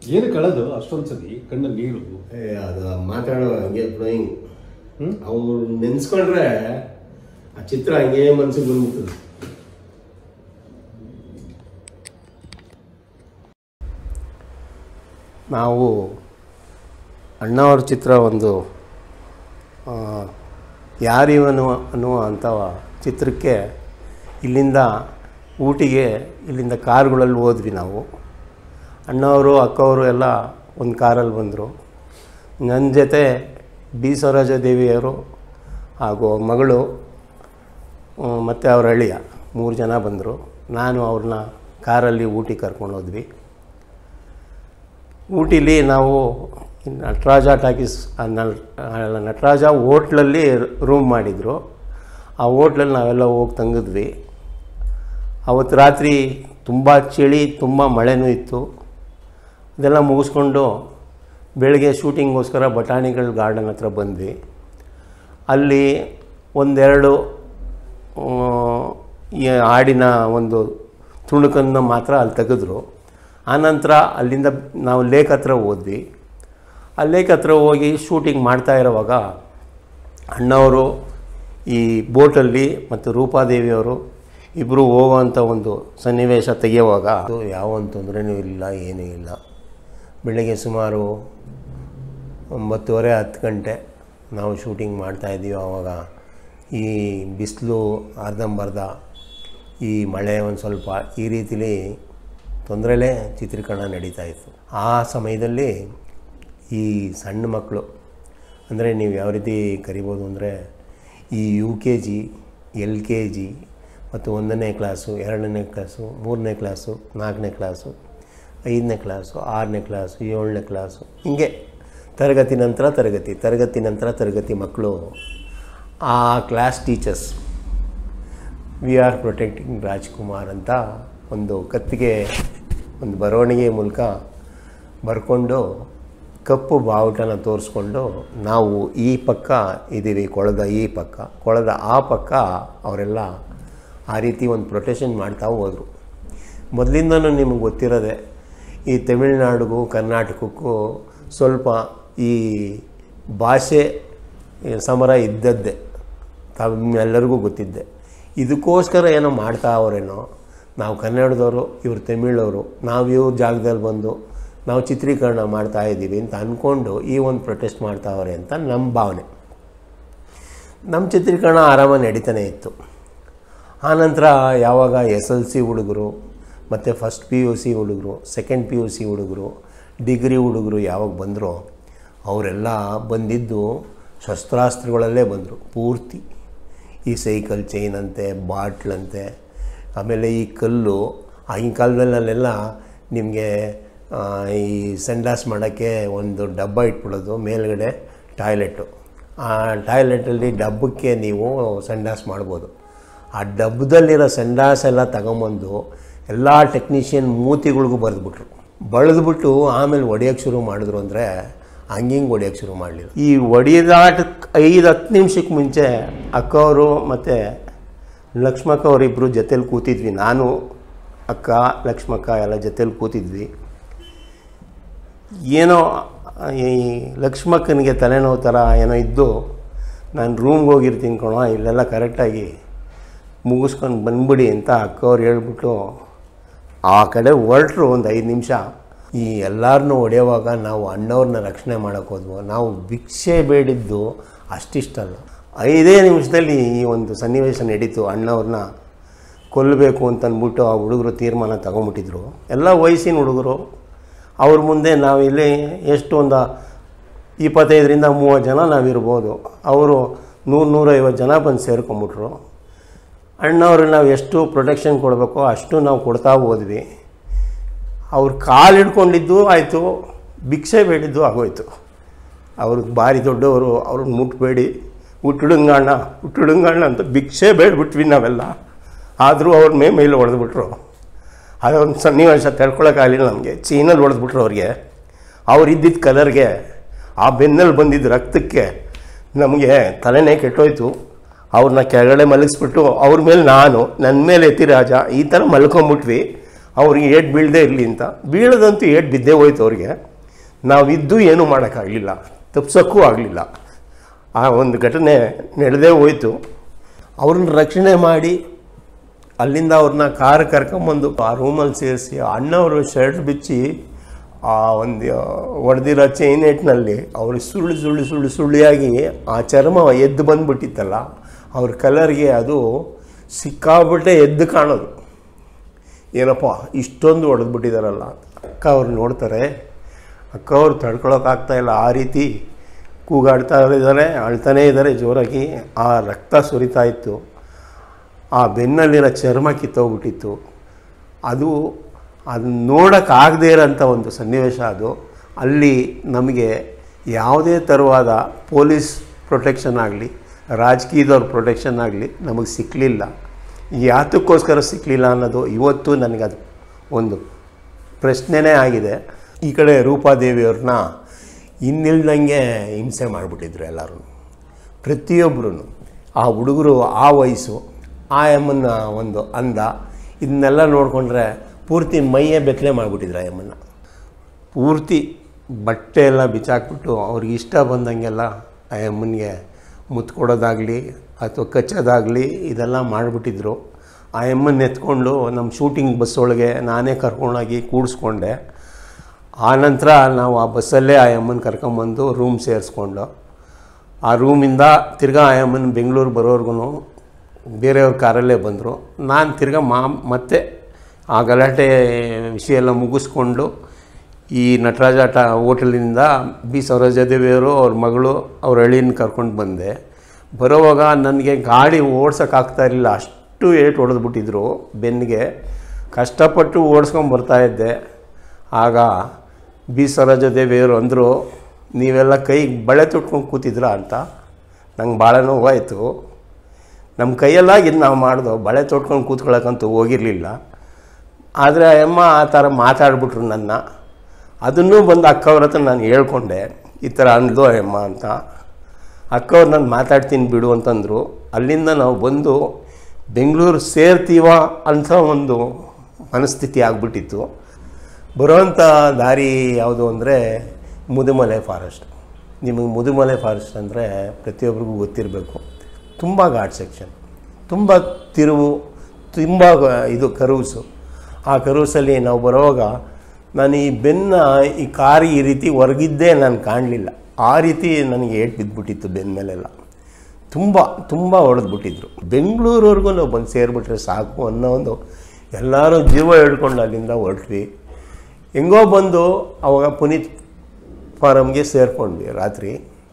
ಏನು ಕಳೆದು ಅಷ್ಟೊಂದು ಸತಿ ಕಣ್ಣಲ್ಲಿ ನೀರು ಏ, ಅದು ಮಾತಾಡೋ ಹಂಗೆ ಫ್ಲೋಯಿಂಗ್ ಅವ್ರು ನೆನ್ಸ್ಕೊಂಡ್ರೆ ಆ ಚಿತ್ರ ಹಂಗೆ ಮನ್ಸಿಗೆ ಬಂದ್ಬಿಡ್ತದೆ ನಾವು ಅಣ್ಣವ್ರ ಚಿತ್ರ ಒಂದು ಆ, ಯಾರಿವನು ಅನ್ನುವ ಅಂಥ ಚಿತ್ರಕ್ಕೆ ಇಲ್ಲಿಂದ ಊಟಿಗೆ ಇಲ್ಲಿಂದ ಕಾರುಗಳಲ್ಲಿ ಹೋದ್ವಿ ನಾವು ಅಣ್ಣವರು ಅಕ್ಕವರು ಎಲ್ಲ ಒಂದು ಕಾರಲ್ಲಿ ಬಂದರು ನನ್ನ ಜೊತೆ ಬಿ ಸ್ವರಾಜ ದೇವಿಯವರು ಹಾಗೂ ಮಗಳು ಮತ್ತು ಅವ್ರ ಅಳಿಯ ಮೂರು ಜನ ಬಂದರು ನಾನು ಅವ್ರನ್ನ ಕಾರಲ್ಲಿ ಊಟಿ ಕರ್ಕೊಂಡು ಹೋದ್ವಿ ಊಟಿಲಿ ನಾವು ಈ ನಟರಾಜ ಟಾಕೀಸ್ ಆ ನಲ್- ಆ ನಟರಾಜ ಹೋಟ್ಲಲ್ಲಿ ರೂಮ್ ಮಾಡಿದರು ಆ ಹೋಟ್ಲಲ್ಲಿ ನಾವೆಲ್ಲ ಹೋಗಿ ತಂಗಿದ್ವಿ ಅವತ್ತು ರಾತ್ರಿ ತುಂಬ ಚಳಿ ತುಂಬ ಮಳೆನೂ ಇತ್ತು ಇದೆಲ್ಲ ಮುಗಿಸ್ಕೊಂಡು ಬೆಳಗ್ಗೆ ಶೂಟಿಂಗ್ಗೋಸ್ಕರ ಬಟಾಣಿಗಳ ಗಾರ್ಡನ್ ಹತ್ರ ಬಂದ್ವಿ ಅಲ್ಲಿ ಒಂದೆರಡು ಆ, ಈ ಹಾಡಿನ ಒಂದು ತುಣುಕನ್ನು ಮಾತ್ರ ಅಲ್ಲಿ ತೆಗೆದ್ರು ಆನಂತರ ಅಲ್ಲಿಂದ ನಾವು ಲೇಕ್ ಹತ್ರ ಹೋದ್ವಿ ಆ ಲೇಕ್ ಹತ್ರ ಹೋಗಿ ಶೂಟಿಂಗ್ ಮಾಡ್ತಾ ಇರೋವಾಗ ಅಣ್ಣವರು ಈ ಬೋಟಲ್ಲಿ ಮತ್ತು ರೂಪಾದೇವಿಯವರು ಇಬ್ಬರು ಹೋಗೋವಂಥ ಒಂದು ಸನ್ನಿವೇಶ ತೆಗೆಯುವಾಗ ಅದು ಯಾವ ಒಂದು ತೊಂದರೆನೂ ಇಲ್ಲ ಏನೂ ಇಲ್ಲ ಬೆಳಗ್ಗೆ ಸುಮಾರು ಒಂಬತ್ತುವರೆ ಹತ್ತು ಗಂಟೆ ನಾವು ಶೂಟಿಂಗ್ ಮಾಡ್ತಾಯಿದ್ದೀವಿ ಆವಾಗ ಈ ಬಿಸಿಲು ಅರ್ಧಂಬರ್ಧ ಈ ಮಳೆ ಒಂದು ಸ್ವಲ್ಪ ಈ ರೀತಿಲಿ ತೊಂದರೆಲೇ ಚಿತ್ರೀಕರಣ ನಡೀತಾ ಇತ್ತು ಆ ಸಮಯದಲ್ಲಿ ಈ ಸಣ್ಣ ಮಕ್ಕಳು ಅಂದರೆ ನೀವು ಯಾವ ರೀತಿ ಕರಿಬೋದು ಅಂದರೆ ಈ U K G L K G ಮತ್ತು ಒಂದನೇ ಕ್ಲಾಸು ಎರಡನೇ ಕ್ಲಾಸು ಮೂರನೇ ಕ್ಲಾಸು ನಾಲ್ಕನೇ ಕ್ಲಾಸು ಐದನೇ ಕ್ಲಾಸು ಆರನೇ ಕ್ಲಾಸು ಏಳನೇ ಕ್ಲಾಸು ಹೀಗೆ ತರಗತಿ ನಂತರ ತರಗತಿ ತರಗತಿ ನಂತರ ತರಗತಿ ಮಕ್ಕಳು ಆ class teachers we are protecting Rajkumar ಅಂತ ಒಂದು ಕತ್ತಿಗೆ ಒಂದು ಬರವಣಿಗೆ ಮೂಲಕ ಬರ್ಕೊಂಡು ಕಪ್ಪು ಬಾವುಟನ ತೋರಿಸ್ಕೊಂಡು ನಾವು ಈ ಪಕ್ಕ ಇದ್ದೀವಿ ಕೊಳದ ಈ ಪಕ್ಕ ಕೊಳದ ಆ ಪಕ್ಕ ಅವರೆಲ್ಲ ಆ ರೀತಿ ಒಂದು ಪ್ರೊಟೆಕ್ಷನ್ ಮಾಡ್ತಾ ಹೋದರು ಮೊದಲಿಂದನೂ ನಿಮಗೆ ಗೊತ್ತಿರೋದೆ ಈ ತಮಿಳುನಾಡಿಗೂ ಕರ್ನಾಟಕಕ್ಕೂ ಸ್ವಲ್ಪ ಈ ಭಾಷೆ ಸಮರ ಇದ್ದದ್ದೇ ತಾವೆಲ್ಲರಿಗೂ ಗೊತ್ತಿದ್ದೆ ಇದಕ್ಕೋಸ್ಕರ ಏನೋ ಮಾಡ್ತಾ ಅವರೇನೋ ನಾವು ಕನ್ನಡದವರು ಇವರು ತಮಿಳವರು ನಾವು ಇವ್ರ ಜಾಗದಲ್ಲಿ ಬಂದು ನಾವು ಚಿತ್ರೀಕರಣ ಮಾಡ್ತಾ ಇದ್ದೀವಿ ಅಂತ ಅಂದ್ಕೊಂಡು ಈ ಒಂದು ಪ್ರೊಟೆಸ್ಟ್ ಮಾಡ್ತಾವ್ರೆ ಅಂತ ನಮ್ಮ ಭಾವನೆ ನಮ್ಮ ಚಿತ್ರೀಕರಣ ಆರಾಮಾಗಿ ನಡೀತಾನೆ ಇತ್ತು ಆನಂತರ ಯಾವಾಗ ಎಸ್ ಎಲ್ ಸಿ ಹುಡುಗರು ಮತ್ತು ಫಸ್ಟ್ ಪಿ ಯು ಸಿ ಹುಡುಗರು ಸೆಕೆಂಡ್ ಪಿ ಯು ಸಿ ಹುಡುಗರು ಡಿಗ್ರಿ ಹುಡುಗರು ಯಾವಾಗ ಬಂದರೋ ಅವರೆಲ್ಲ ಬಂದಿದ್ದು ಶಸ್ತ್ರಾಸ್ತ್ರಗಳಲ್ಲೇ ಬಂದರು ಪೂರ್ತಿ ಈ ಸೈಕಲ್ ಚೈನ್ ಅಂತೆ ಬಾಟ್ಲಂತೆ ಆಮೇಲೆ ಈ ಕಲ್ಲು ಆಗಿನ ಕಾಲದಲ್ಲೆಲ್ಲ ನಿಮಗೆ ಈ ಸಂಡಾಸ್ ಮಾಡೋಕ್ಕೆ ಒಂದು ಡಬ್ಬ ಇಟ್ಬಿಡೋದು ಮೇಲ್ಗಡೆ ಟಾಯ್ಲೆಟು ಆ ಟಾಯ್ಲೆಟಲ್ಲಿ ಡಬ್ಬಕ್ಕೆ ನೀವು ಸಂಡಾಸ್ ಮಾಡ್ಬೋದು ಆ ಡಬ್ಬದಲ್ಲಿರೋ ಸಂಡಾಸ್ ಎಲ್ಲ ತಗೊಂಬಂದು ಎಲ್ಲ ಟೆಕ್ನಿಷಿಯನ್ ಮೂತಿಗಳಿಗೂ ಬರೆದ್ಬಿಟ್ರು ಬಳೆದ್ಬಿಟ್ಟು ಆಮೇಲೆ ಹೊಡಿಯೋಕ್ಕೆ ಶುರು ಮಾಡಿದ್ರು ಅಂದರೆ ಹಂಗಿಂಗೆ ಹೊಡಿಯೋಕ್ಕೆ ಶುರು ಮಾಡಲಿಲ್ಲ ಈ ಹೊಡಿದಾಟಕ್ಕೆ ಐದು ಹತ್ತು ನಿಮಿಷಕ್ಕೆ ಮುಂಚೆ ಅಕ್ಕವರು ಮತ್ತು ಲಕ್ಷ್ಮಕ್ಕ ಅವರಿಬ್ಬರು ಜೊತೇಲಿ ಕೂತಿದ್ವಿ ನಾನು ಅಕ್ಕ ಲಕ್ಷ್ಮಕ್ಕ ಎಲ್ಲ ಜೊತೇಲಿ ಕೂತಿದ್ವಿ ಏನೋ ಈ ಲಕ್ಷ್ಮಕ್ಕನಿಗೆ ತಲೆನೋವು ಥರ ಏನೋ ಇದ್ದು ನಾನು ರೂಮ್ಗೆ ಹೋಗಿರ್ತೀನಿ ಕಣೋ ಇಲ್ಲೆಲ್ಲ ಕರೆಕ್ಟಾಗಿ ಮುಗಿಸ್ಕೊಂಡು ಬಂದ್ಬಿಡಿ ಅಂತ ಅಕ್ಕವ್ರು ಹೇಳ್ಬಿಟ್ಟು ಆ ಕಡೆ ಹೊರಟ್ರು ಒಂದು ಐದು ನಿಮಿಷ ಈ ಎಲ್ಲರನ್ನೂ ಹೊಡೆಯುವಾಗ ನಾವು ಅಣ್ಣವ್ರನ್ನ ರಕ್ಷಣೆ ಮಾಡೋಕ್ಕೆ ಹೋದ್ವು ನಾವು ಭಿಕ್ಷೆ ಬೇಡಿದ್ದು ಅಷ್ಟಿಷ್ಟಲ್ಲ ಐದೇ ನಿಮಿಷದಲ್ಲಿ ಈ ಒಂದು ಸನ್ನಿವೇಶ ನಡೀತು ಅಣ್ಣವ್ರನ್ನ ಕೊಲ್ಲಬೇಕು ಅಂತ ಅಂದ್ಬಿಟ್ಟು ಆ ಹುಡುಗರು ತೀರ್ಮಾನ ತಗೊಂಬಿಟ್ಟಿದ್ರು ಎಲ್ಲ ವಯಸ್ಸಿನ ಹುಡುಗರು ಅವ್ರ ಮುಂದೆ ನಾವು ಇಲ್ಲಿ ಎಷ್ಟು ಒಂದು ಇಪ್ಪತ್ತೈದರಿಂದ ಮೂವತ್ತು ಜನ ನಾವಿರ್ಬೋದು ಅವರು ನೂರು ನೂರೈವತ್ತು ಜನ ಬಂದು ಸೇರ್ಕೊಂಬಿಟ್ರು ಅಣ್ಣವ್ರಿಗೆ ನಾವು ಎಷ್ಟು ಪ್ರೊಟೆಕ್ಷನ್ ಕೊಡಬೇಕೋ ಅಷ್ಟು ನಾವು ಕೊಡ್ತಾ ಹೋದ್ವಿ ಅವ್ರು ಕಾಲು ಹಿಡ್ಕೊಂಡಿದ್ದು ಆಯಿತು ಭಿಕ್ಷೆ ಬೇಡಿದ್ದು ಆಗೋಯ್ತು ಅವರು ಭಾರಿ ದೊಡ್ಡವರು ಅವ್ರನ್ನ ಮುಟ್ಬೇಡಿ ಹುಟ್ಟುಡುಂಗಣ್ಣ ಹುಟ್ಟುಡುಂಗಣ್ಣ ಅಂತ ಭಿಕ್ಷೆ ಬೇಡ್ಬಿಟ್ವಿ ನಾವೆಲ್ಲ ಆದರೂ ಅವ್ರ ಮೇ ಮೇಲೆ ಹೊಡೆದ್ಬಿಟ್ರು ಅದೊಂದು ಸನ್ನಿವೇಶ ತಡ್ಕೊಳಕ್ಕಾಗಲಿಲ್ಲ ನಮಗೆ ಚೀನಲ್ಲಿ ಹೊಡೆದ್ಬಿಟ್ರು ಅವ್ರಿಗೆ ಅವ್ರು ಇದ್ದಿದ್ದ ಕಲರ್ಗೆ ಆ ಬೆನ್ನಲ್ಲಿ ಬಂದಿದ್ದ ರಕ್ತಕ್ಕೆ ನಮಗೆ ತಲೆನೇ ಕೆಟ್ಟೋಯ್ತು ಅವ್ರನ್ನ ಕೆಳಗಡೆ ಮಲಗಿಸ್ಬಿಟ್ಟು ಅವ್ರ ಮೇಲೆ ನಾನು ನನ್ನ ಮೇಲೆ ಎತ್ತಿ ರಾಜ ಈ ಥರ ಮಲ್ಕೊಂಬಿಟ್ವಿ ಅವ್ರಿಗೆ ಏಟ್ ಬೀಳದೇ ಇರಲಿ ಅಂತ ಬೀಳದಂತೂ ಏಟ್ ಬಿದ್ದೇ ಹೋಯ್ತು ಅವ್ರಿಗೆ ನಾವಿದ್ದು ಏನೂ ಮಾಡೋಕ್ಕಾಗಲಿಲ್ಲ ತಪ್ಸೋಕ್ಕೂ ಆಗಲಿಲ್ಲ ಆ ಒಂದು ಘಟನೆ ನಡೆದೇ ಹೋಯ್ತು ಅವ್ರನ್ನ ರಕ್ಷಣೆ ಮಾಡಿ ಅಲ್ಲಿಂದ ಅವ್ರನ್ನ ಕಾರ್ ಕರ್ಕೊಂಬಂದು ಆ ರೂಮಲ್ಲಿ ಸೇರಿಸಿ ಅಣ್ಣವರು ಶರ್ಟ್ ಬಿಚ್ಚಿ ಆ ಒಂದು ಹೊಡೆದಿರೋ ಚೈನೇಟ್ನಲ್ಲಿ ಅವ್ರಿಗೆ ಸುಳ್ಳು ಸುಳ್ಳು ಸುಳ್ಳು ಸುಳ್ಳಿಯಾಗಿ ಆ ಚರ್ಮ ಎದ್ದು ಬಂದ್ಬಿಟ್ಟಿತ್ತಲ್ಲ ಅವ್ರ ಕಲರ್ಗೆ ಅದು ಸಿಕ್ಕಾಬಿಟ್ಟೆ ಎದ್ದು ಕಾಣೋದು ಏನಪ್ಪ ಇಷ್ಟೊಂದು ಹೊಡೆದ್ಬಿಟ್ಟಿದಾರಲ್ಲ ಅಕ್ಕ ಅವ್ರು ನೋಡ್ತಾರೆ ಅಕ್ಕ ಅವ್ರು ತಡ್ಕೊಳಕ್ಕಾಗ್ತಾ ಇಲ್ಲ ಆ ರೀತಿ ಕೂಗಾಡ್ತಾ ಇದ್ದಾರೆ ಅಳ್ತಾನೇ ಇದ್ದಾರೆ ಜೋರಾಗಿ ಆ ರಕ್ತ ಸುರಿತಾ ಇತ್ತು ಆ ಬೆನ್ನಲ್ಲಿರೋ ಚರ್ಮ ಕಿತ್ತೋಗ್ಬಿಟ್ಟಿತ್ತು ಅದು ಅದನ್ನ ನೋಡೋಕ್ಕಾಗದೇ ಇರೋಂಥ ಒಂದು ಸನ್ನಿವೇಶ ಅದು ಅಲ್ಲಿ ನಮಗೆ ಯಾವುದೇ ಥರವಾದ ಪೊಲೀಸ್ ಪ್ರೊಟೆಕ್ಷನ್ ಆಗಲಿ ರಾಜಕೀಯದವ್ರ ಪ್ರೊಟೆಕ್ಷನ್ ಆಗಲಿ ನಮಗೆ ಸಿಕ್ಕಲಿಲ್ಲ ಯಾತಕ್ಕೋಸ್ಕರ ಸಿಕ್ಕಲಿಲ್ಲ ಅನ್ನೋದು ಇವತ್ತು ನನಗದು ಒಂದು ಪ್ರಶ್ನೆನೇ ಆಗಿದೆ ಈ ಕಡೆ ರೂಪಾದೇವಿಯವ್ರನ್ನ ಇನ್ನಿಲ್ದಂಗೆ ಹಿಂಸೆ ಮಾಡಿಬಿಟ್ಟಿದ್ರು ಎಲ್ಲರೂ ಪ್ರತಿಯೊಬ್ಬರೂ ಆ ಹುಡುಗರು ಆ ವಯಸ್ಸು ಆ ಎಮ್ಮನ್ನ ಒಂದು ಅಂದ ಇದನ್ನೆಲ್ಲ ನೋಡಿಕೊಂಡ್ರೆ ಪೂರ್ತಿ ಮೈಯೇ ಬೆತ್ತಲೆ ಮಾಡಿಬಿಟ್ಟಿದ್ರು ಆ ಎಮ್ಮನ್ನ ಪೂರ್ತಿ ಬಟ್ಟೆ ಎಲ್ಲ ಬಿಚ್ಚಾಕ್ಬಿಟ್ಟು ಅವ್ರಿಗೆ ಇಷ್ಟ ಬಂದಂಗೆಲ್ಲ ಆ ಅಮ್ಮನಿಗೆ ಮುತ್ತು ಕೊಡೋದಾಗಲಿ ಅಥವಾ ಕಚ್ಚೋದಾಗಲಿ ಇದೆಲ್ಲ ಮಾಡಿಬಿಟ್ಟಿದ್ರು ಆ ಅಮ್ಮನ್ನ ಎತ್ಕೊಂಡು ನಮ್ಮ ಶೂಟಿಂಗ್ ಬಸ್ ಒಳಗೆ ನಾನೇ ಕರ್ಕೊಂಡೋಗಿ ಕೂಡಿಸ್ಕೊಂಡೆ ಆನಂತರ ನಾವು ಆ ಬಸ್ಸಲ್ಲೇ ಆ ಅಮ್ಮನ ಕರ್ಕೊಂಬಂದು ರೂಮ್ ಸೇರಿಸ್ಕೊಂಡು ಆ ರೂಮಿಂದ ತಿರ್ಗಾ ಆ ಅಮ್ಮನ ಬೆಂಗಳೂರು ಬರೋರ್ಗು ಬೇರೆಯವ್ರ ಕಾರಲ್ಲೇ ಬಂದರು ನಾನು ತಿರ್ಗಾ ಮಾ ಮತ್ತೆ ಆ ಗಲಾಟೆ ವಿಷಯ ಎಲ್ಲ ಮುಗಿಸ್ಕೊಂಡು ಈ ನಟರಾಜ ಟ ಹೋಟೆಲಿಂದ ಬಿ ಸರೋಜಾದೇವಿಯವರು ಅವ್ರ ಮಗಳು ಅವ್ರ ಹಳ್ಳಿನ ಕರ್ಕೊಂಡು ಬಂದೆ ಬರೋವಾಗ ನನಗೆ ಗಾಡಿ ಓಡ್ಸೋಕ್ಕಾಗ್ತಾ ಇರಲಿಲ್ಲ ಅಷ್ಟು ಏಟು ಹೊಡೆದ್ಬಿಟ್ಟಿದ್ರು ಬೆನ್ನಿಗೆ ಕಷ್ಟಪಟ್ಟು ಓಡಿಸ್ಕೊಂಡು ಬರ್ತಾಯಿದ್ದೆ ಆಗ ಬಿ ಸರೋಜಾದೇವಿಯವರು ಅಂದರು ನೀವೆಲ್ಲ ಕೈ ಬಳೆ ತೊಟ್ಕೊಂಡು ಕೂತಿದ್ರ ಅಂತ ನಂಗೆ ಭಾಳ ನೋವಾಯಿತು ನಮ್ಮ ಕೈಯಲ್ಲಾಗಿದ್ದು ನಾವು ಮಾಡ್ದೋ ಬಳೆ ತೊಟ್ಕೊಂಡು ಕೂತ್ಕೊಳ್ಳೋಕ್ಕಂತೂ ಹೋಗಿರಲಿಲ್ಲ ಆದರೆ ಆ ಅಮ್ಮ ಆ ಥರ ಮಾತಾಡ್ಬಿಟ್ರು ನನ್ನ ಅದನ್ನೂ ಬಂದು ಅಕ್ಕವ್ರ ಹತ್ರ ನಾನು ಹೇಳ್ಕೊಂಡೆ ಈ ಥರ ಅಂದ್ಲು ಆ ಅಮ್ಮ ಅಂತ ಅಕ್ಕವ್ರು ನಾನು ಮಾತಾಡ್ತೀನಿ ಬಿಡು ಅಂತಂದರು ಅಲ್ಲಿಂದ ನಾವು ಬಂದು ಬೆಂಗಳೂರು ಸೇರ್ತೀವ ಅಂತ ಒಂದು ಮನಸ್ಥಿತಿ ಆಗಿಬಿಟ್ಟಿತ್ತು ಬರೋವಂಥ ದಾರಿ ಯಾವುದು ಅಂದರೆ ಮುದುಮಲೆ ಫಾರೆಸ್ಟ್ ನಿಮಗೆ ಮುದುಮಲೆ ಫಾರೆಸ್ಟ್ ಅಂದರೆ ಪ್ರತಿಯೊಬ್ಬರಿಗೂ ಗೊತ್ತಿರಬೇಕು ತುಂಬ ಘಾಟ್ ಸೆಕ್ಷನ್ ತುಂಬ ತಿರುವು ತುಂಬ ಇದು ಕರೂಸು ಆ ಕರೂಸಲ್ಲಿ ನಾವು ಬರುವಾಗ ನಾನು ಈ ಬೆನ್ನ ಈ ಕಾರು ಈ ರೀತಿ ಹೊರಗಿದ್ದೇ ನಾನು ಕಾಣಲಿಲ್ಲ ಆ ರೀತಿ ನನಗೆ ಏಟ್ ಬಿದ್ದುಬಿಟ್ಟಿತ್ತು ಬೆನ್ನ ಮೇಲೆಲ್ಲ ತುಂಬ ತುಂಬ ಹೊಡೆದ್ಬಿಟ್ಟಿದ್ರು ಬೆಂಗಳೂರವರೆಗೂ ನಾವು ಬಂದು ಸೇರಿಬಿಟ್ರೆ ಸಾಕು ಅನ್ನೋ ಒಂದು ಎಲ್ಲರೂ ಜೀವ ಹಿಡ್ಕೊಂಡು ಅಲ್ಲಿಂದ ಹೊರಟ್ವಿ ಹೆಂಗೋ ಬಂದು ಅವಾಗ ಪುನೀತ್ ಫಾರಮ್ಗೆ ಸೇರಿಕೊಂಡ್ವಿ ರಾತ್ರಿ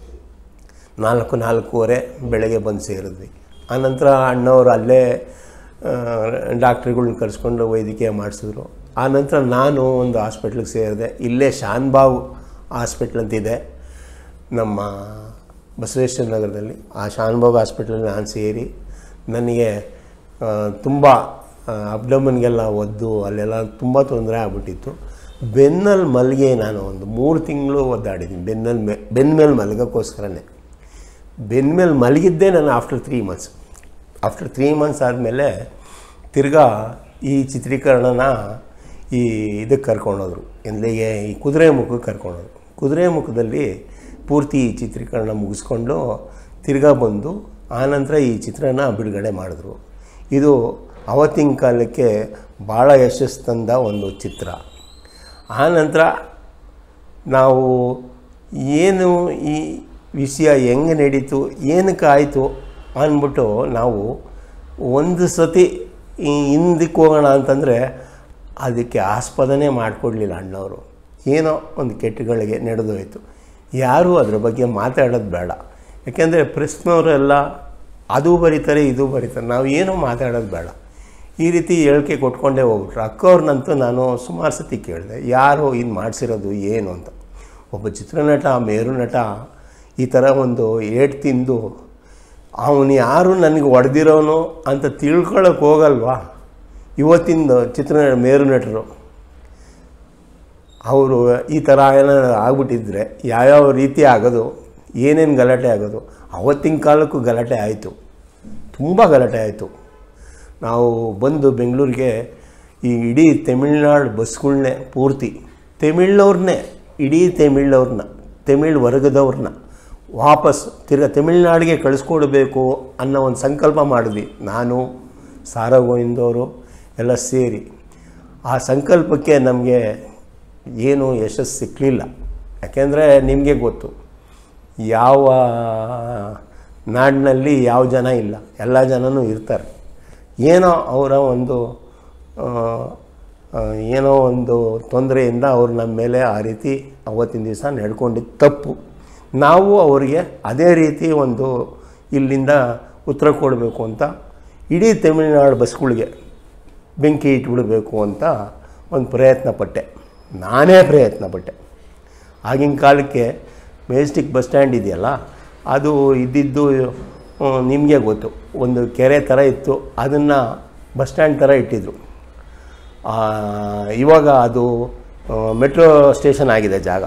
ನಾಲ್ಕು ನಾಲ್ಕೂವರೆ ಬೆಳಗ್ಗೆ ಬಂದು ಸೇರಿದ್ವಿ ಆನಂತರ ಅಣ್ಣವರು ಅಲ್ಲೇ ಡಾಕ್ಟ್ರುಗಳ್ನ ಕರೆಸ್ಕೊಂಡು ವೈದ್ಯಕೀಯ ಮಾಡಿಸಿದ್ರು ಆನಂತರ ನಾನು ಒಂದು ಹಾಸ್ಪಿಟ್ಲಿಗೆ ಸೇರಿದೆ ಇಲ್ಲೇ ಶಾನ್ಬಾಗ್ ಹಾಸ್ಪಿಟ್ಲ್ ಅಂತಿದೆ ನಮ್ಮ ಬಸವೇಶ್ವರ ನಗರದಲ್ಲಿ ಆ ಶಾನ್ಬಾಗ್ ಹಾಸ್ಪಿಟ್ಲಲ್ಲಿ ನಾನು ಸೇರಿ ನನಗೆ ತುಂಬ ಅಬ್ಡಮನ್ಗೆಲ್ಲ ಒದ್ದು ಅಲ್ಲೆಲ್ಲ ತುಂಬ ತೊಂದರೆ ಆಗ್ಬಿಟ್ಟಿತ್ತು ಬೆನ್ನಲ್ಲಿ ಮಲ್ಗೆ ನಾನು ಒಂದು ಮೂರು ತಿಂಗಳು ಒದ್ದಾಡಿದ್ದೀನಿ ಬೆನ್ನಲ್ಲಿ ಮೆ ಬೆನ್ನ ಮೇಲೆ ಮಲಗೋಕ್ಕೋಸ್ಕರನೇ ಬೆನ್ನ ಮೇಲೆ ಮಲಗಿದ್ದೇ ನಾನು after three months after three months ಆದಮೇಲೆ ತಿರ್ಗಾ ಈ ಚಿತ್ರೀಕರಣನ ಈ ಇದಕ್ಕೆ ಕರ್ಕೊಂಡೋದ್ರು ಎಲ್ಲಿಗೆ ಈ ಕುದುರೆ ಮುಖಕ್ಕೆ ಕರ್ಕೊಂಡೋದ್ರು ಕುದುರೆ ಮುಖದಲ್ಲಿ ಪೂರ್ತಿ ಈ ಚಿತ್ರೀಕರಣ ಮುಗಿಸ್ಕೊಂಡು ತಿರ್ಗಾ ಬಂದು ಆನಂತರ ಈ ಚಿತ್ರನ ಬಿಡುಗಡೆ ಮಾಡಿದ್ರು ಇದು ಅವತ್ತಿನ ಕಾಲಕ್ಕೆ ಭಾಳ ಯಶಸ್ಸು ತಂದ ಒಂದು ಚಿತ್ರ ಆನಂತರ ನಾವು ಏನು ಈ ವಿಷಯ ಹೆಂಗೆ ನಡೀತು ಏನಕ್ಕೆ ಆಯಿತು ಅಂದ್ಬಿಟ್ಟು ನಾವು ಒಂದು ಸತಿ ಈ ಹಿಂದಕ್ಕೆ ಹೋಗೋಣ ಅಂತಂದರೆ ಅದಕ್ಕೆ ಆಸ್ಪದನೆ ಮಾಡಿಕೊಡ್ಲಿಲ್ಲ ಅಣ್ಣವರು ಏನೋ ಒಂದು ಕೆಟ್ಟಗಳಿಗೆ ನಡೆದೋಯ್ತು ಯಾರೂ ಅದ್ರ ಬಗ್ಗೆ ಮಾತಾಡೋದು ಬೇಡ ಯಾಕೆಂದರೆ ಪ್ರೆಸ್ನವರೆಲ್ಲ ಅದು ಬರೀತಾರೆ ಇದು ಬರೀತಾರೆ ನಾವು ಏನೂ ಮಾತಾಡೋದು ಬೇಡ ಈ ರೀತಿ ಹೇಳಿಕೆ ಕೊಟ್ಕೊಂಡೇ ಹೋಗ್ಬಿಟ್ರು ಅಕ್ಕವ್ರನ್ನಂತೂ ನಾನು ಸುಮಾರು ಸತಿ ಕೇಳಿದೆ ಯಾರು ಇದು ಮಾಡಿಸಿರೋದು ಏನು ಅಂತ ಒಬ್ಬ ಚಿತ್ರನಟ ಮೇರು ನಟ ಈ ಥರ ಒಂದು ಏಟ್ ತಿಂದು ಅವನು ಯಾರು ನನಗೆ ಹೊಡೆದಿರೋನು ಅಂತ ತಿಳ್ಕೊಳಕ್ಕೆ ಹೋಗಲ್ವಾ ಇವತ್ತಿನ ಚಿತ್ರ ಮೇರು ನಟರು ಅವರು ಈ ಥರ ಏನಾದ್ರು ಆಗ್ಬಿಟ್ಟಿದ್ರೆ ಯಾವ್ಯಾವ ರೀತಿ ಆಗೋದು ಏನೇನು ಗಲಾಟೆ ಆಗೋದು ಅವತ್ತಿನ ಕಾಲಕ್ಕೂ ಗಲಾಟೆ ಆಯಿತು ತುಂಬ ಗಲಾಟೆ ಆಯಿತು ನಾವು ಬಂದು ಬೆಂಗಳೂರಿಗೆ ಈ ಇಡೀ ತಮಿಳ್ನಾಡು ಬಸ್ಗಳ್ನೇ ಪೂರ್ತಿ ತಮಿಳ್ನವ್ರನ್ನೇ ಇಡೀ ತಮಿಳವ್ರನ್ನ ತಮಿಳ್ ವರ್ಗದವ್ರನ್ನ ವಾಪಸ್ ತಿರ್ಗಾ ತಮಿಳ್ನಾಡಿಗೆ ಕಳಿಸ್ಕೊಡ್ಬೇಕು ಅನ್ನೋ ಒಂದು ಸಂಕಲ್ಪ ಮಾಡಿದ್ವಿ ನಾನು ಸಾರಾ ಗೋವಿಂದವರು ಎಲ್ಲ ಸೇರಿ ಆ ಸಂಕಲ್ಪಕ್ಕೆ ನಮಗೆ ಏನು ಯಶಸ್ಸು ಸಿಕ್ಕಲಿಲ್ಲ ಯಾಕೆಂದರೆ ನಿಮಗೆ ಗೊತ್ತು ಯಾವ ನಾಡಿನಲ್ಲಿ ಯಾವ ಜನ ಇಲ್ಲ ಎಲ್ಲ ಜನನೂ ಇರ್ತಾರೆ ಏನೋ ಅವರ ಒಂದು ಆ, ಆ, ಏನೋ ಒಂದು ತೊಂದರೆಯಿಂದ ಅವ್ರು ನಮ್ಮ ಮೇಲೆ ಆ ರೀತಿ ಅವತ್ತಿನ ದಿವಸ ನಡ್ಕೊಂಡಿದ್ದು ತಪ್ಪು ನಾವು ಅವರಿಗೆ ಅದೇ ರೀತಿ ಒಂದು ಇಲ್ಲಿಂದ ಉತ್ತರ ಕೊಡಬೇಕು ಅಂತ ಇಡೀ ತಮಿಳುನಾಡು ಬಸ್ಗಳಿಗೆ ಬೆಂಕಿ ಇಟ್ಬಿಡಬೇಕು ಅಂತ ಒಂದು ಪ್ರಯತ್ನ ಪಟ್ಟೆ ನಾನೇ ಪ್ರಯತ್ನ ಪಟ್ಟೆ ಆಗಿನ ಕಾಲಕ್ಕೆ ಮೆಜೆಸ್ಟಿಕ್ ಬಸ್ ಸ್ಟ್ಯಾಂಡ್ ಇದೆಯಲ್ಲ ಅದು ಇದ್ದಿದ್ದು ನಿಮಗೆ ಗೊತ್ತು ಒಂದು ಕೆರೆ ಥರ ಇತ್ತು ಅದನ್ನು ಬಸ್ ಸ್ಟ್ಯಾಂಡ್ ಥರ ಇಟ್ಟಿದ್ರು ಆ, ಇವಾಗ ಅದು ಮೆಟ್ರೋ ಸ್ಟೇಷನ್ ಆಗಿದೆ ಜಾಗ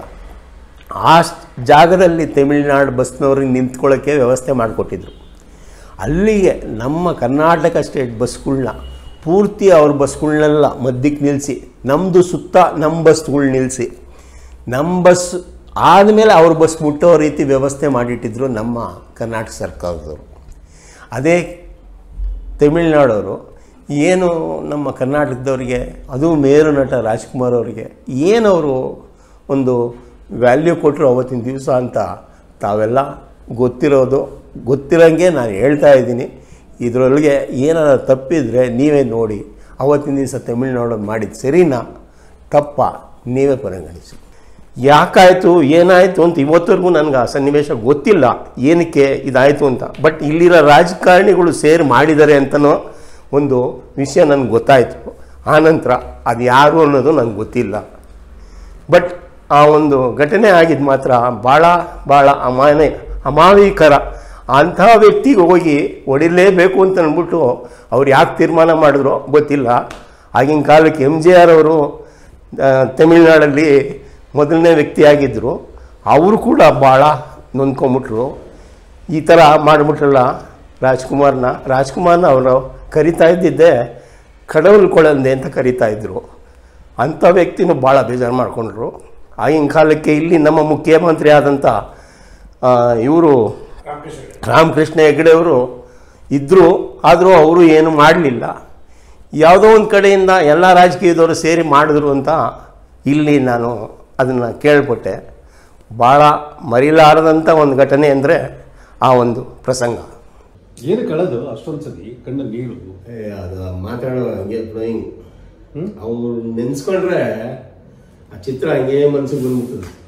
ಆ ಸ್- ಜಾಗದಲ್ಲಿ ತಮಿಳ್ನಾಡು ಬಸ್ನವ್ರಿಗೆ ನಿಂತ್ಕೊಳ್ಳೋಕ್ಕೆ ವ್ಯವಸ್ಥೆ ಮಾಡಿಕೊಟ್ಟಿದ್ರು ಅಲ್ಲಿಗೆ ನಮ್ಮ ಕರ್ನಾಟಕ ಸ್ಟೇಟ್ ಬಸ್ಗಳ್ನ ಪೂರ್ತಿ ಅವ್ರ ಬಸ್ಗಳ್ನೆಲ್ಲ ಮಧ್ಯಕ್ಕೆ ನಿಲ್ಲಿಸಿ ನಮ್ಮದು ಸುತ್ತ ನಮ್ಮ ಬಸ್ಗಳು ನಿಲ್ಲಿಸಿ ನಮ್ಮ ಬಸ್ ಆದಮೇಲೆ ಅವ್ರ ಬಸ್ ಮುಟ್ಟೋ ರೀತಿ ವ್ಯವಸ್ಥೆ ಮಾಡಿಟ್ಟಿದ್ರು ನಮ್ಮ ಕರ್ನಾಟಕ ಸರ್ಕಾರದವರು ಅದೇ ತಮಿಳ್ನಾಡವರು ಏನು ನಮ್ಮ ಕರ್ನಾಟಕದವರಿಗೆ ಅದು ಮೇರು ನಟ ರಾಜ್ಕುಮಾರ್ ಅವರಿಗೆ ಏನವರು ಒಂದು ವ್ಯಾಲ್ಯೂ ಕೊಟ್ಟರು ಅವತ್ತಿನ ದಿವಸ ಅಂತ ತಾವೆಲ್ಲ ಗೊತ್ತಿರೋದು ಗೊತ್ತಿರೋಂಗೆ ನಾನು ಹೇಳ್ತಾ ಇದ್ದೀನಿ ಇದರೊಳಗೆ ಏನಾರ ತಪ್ಪಿದರೆ ನೀವೇ ನೋಡಿ ಅವತ್ತಿನ ದಿವಸ ತಮಿಳ್ನಾಡು ಮಾಡಿದ್ದು ಸರಿನಾ ತಪ್ಪ ನೀವೇ ಪರಿಗಣಿಸಿ ಯಾಕಾಯಿತು ಏನಾಯಿತು ಅಂತ ಇವತ್ತವರೆಗೂ ನನಗೆ ಆ ಸನ್ನಿವೇಶ ಗೊತ್ತಿಲ್ಲ ಏನಕ್ಕೆ ಇದಾಯಿತು ಅಂತ ಬಟ್ ಇಲ್ಲಿರೋ ರಾಜಕಾರಣಿಗಳು ಸೇರಿ ಮಾಡಿದ್ದಾರೆ ಅಂತನೋ ಒಂದು ವಿಷಯ ನನಗೆ ಗೊತ್ತಾಯಿತು ಆನಂತರ ಅದು ಯಾರು ಅನ್ನೋದು ನನಗೆ ಗೊತ್ತಿಲ್ಲ ಬಟ್ ಆ ಒಂದು ಘಟನೆ ಆಗಿದ್ದು ಮಾತ್ರ ಭಾಳ ಭಾಳ ಅಮಾನ ಅಮಾವಿಕರ ಅಂತಹ ವ್ಯಕ್ತಿಗೆ ಹೋಗಿ ಹೊಡಿಲೇಬೇಕು ಅಂತ ಅಂದ್ಬಿಟ್ಟು ಅವ್ರು ಯಾಕೆ ತೀರ್ಮಾನ ಮಾಡಿದ್ರು ಗೊತ್ತಿಲ್ಲ ಆಗಿನ ಕಾಲಕ್ಕೆ ಎಮ್ ಜೆ ಆರ್ ಅವರು ಆ, ತಮಿಳ್ನಾಡಲ್ಲಿ ಮೊದಲನೇ ವ್ಯಕ್ತಿಯಾಗಿದ್ದರು ಅವರು ಕೂಡ ಭಾಳ ನೊಂದ್ಕೊಂಬಿಟ್ರು ಈ ಥರ ಮಾಡಿಬಿಟ್ರಲ್ಲ ರಾಜ್ಕುಮಾರ್ನ ರಾಜ್ಕುಮಾರ್ನ ಅವರು ಕರಿತಾ ಇದ್ದಿದ್ದೆ ಕಡವಲ್ ಕೊಳಂದೆ ಅಂತ ಕರಿತಾ ಇದ್ದರು ಅಂಥ ವ್ಯಕ್ತಿನೂ ಭಾಳ ಬೇಜಾರು ಮಾಡಿಕೊಂಡ್ರು ಆಗಿನ ಕಾಲಕ್ಕೆ ಇಲ್ಲಿ ನಮ್ಮ ಮುಖ್ಯಮಂತ್ರಿ ಆದಂಥ ಇವರು ರಾಮಕೃಷ್ಣ ಹೆಗಡೆ ಅವರು ಇದ್ದರು ಆದರೂ ಅವರು ಏನು ಮಾಡಲಿಲ್ಲ ಯಾವುದೋ ಒಂದು ಕಡೆಯಿಂದ ಎಲ್ಲ ರಾಜಕೀಯದವರು ಸೇರಿ ಮಾಡಿದ್ರು ಅಂತ ಇಲ್ಲಿ ನಾನು ಅದನ್ನು ಕೇಳ್ಪಟ್ಟೆ ಭಾಳ ಮರಿಲಾರದಂಥ ಒಂದು ಘಟನೆ ಅಂದರೆ ಆ ಒಂದು ಪ್ರಸಂಗ ಏನು ಕಳೆದು ಅಷ್ಟೊಂದು ಸತಿ ಕಣ್ಣ ನೀರು ಅದು ಮಾತಾಡೋ ಹಂಗೆ ಫ್ಲೋಯಿಂಗ್ ಅವ್ರು ನೆನ್ಸ್ಕೊಂಡ್ರೆ ಆ ಚಿತ್ರ ಹಂಗೆ ಮನ್ಸಿಗೆ ಬಂದ್ಬಿಡ್ತದೆ